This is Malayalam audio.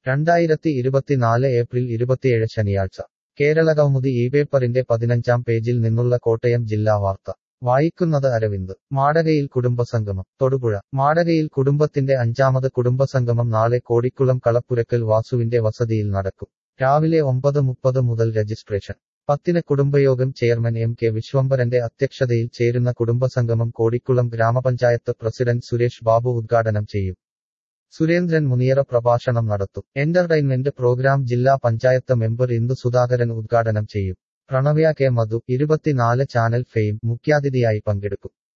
രണ്ടായിരത്തി ഇരുപത്തിനാല് ഏപ്രിൽ ഇരുപത്തിയേഴ് ശനിയാഴ്ച കേരള കൗമുദി ഈ പേപ്പറിന്റെ പതിനഞ്ചാം പേജിൽ നിന്നുള്ള കോട്ടയം ജില്ലാ വാർത്ത വായിക്കുന്നത് അരവിന്ദ് മാടകയിൽ കുടുംബസംഗമം തൊടുപുഴ മാടകയിൽ കുടുംബത്തിന്റെ അഞ്ചാമത് കുടുംബസംഗമം നാളെ കോടിക്കുളം കളപ്പുരക്കൽ വാസുവിന്റെ വസതിയിൽ നടക്കും രാവിലെ ഒമ്പത് മുപ്പത് മുതൽ രജിസ്ട്രേഷൻ പത്തിന് കുടുംബയോഗം ചെയർമാൻ എം കെ വിശ്വംഭരന്റെ അധ്യക്ഷതയിൽ ചേരുന്ന കുടുംബസംഗമം കോടിക്കുളം ഗ്രാമപഞ്ചായത്ത് പ്രസിഡന്റ് സുരേഷ് ബാബു ഉദ്ഘാടനം ചെയ്യും സുരേന്ദ്രൻ മുനിയറ പ്രഭാഷണം നടത്തും എന്റർടൈൻമെന്റ് പ്രോഗ്രാം ജില്ലാ പഞ്ചായത്ത് മെമ്പർ ഇന്ദു സുധാകരൻ ഉദ്ഘാടനം ചെയ്യും പ്രണവ്യ കെ മധു ഇരുപത്തിനാല് ചാനൽ ഫെയിം മുഖ്യാതിഥിയായി പങ്കെടുക്കും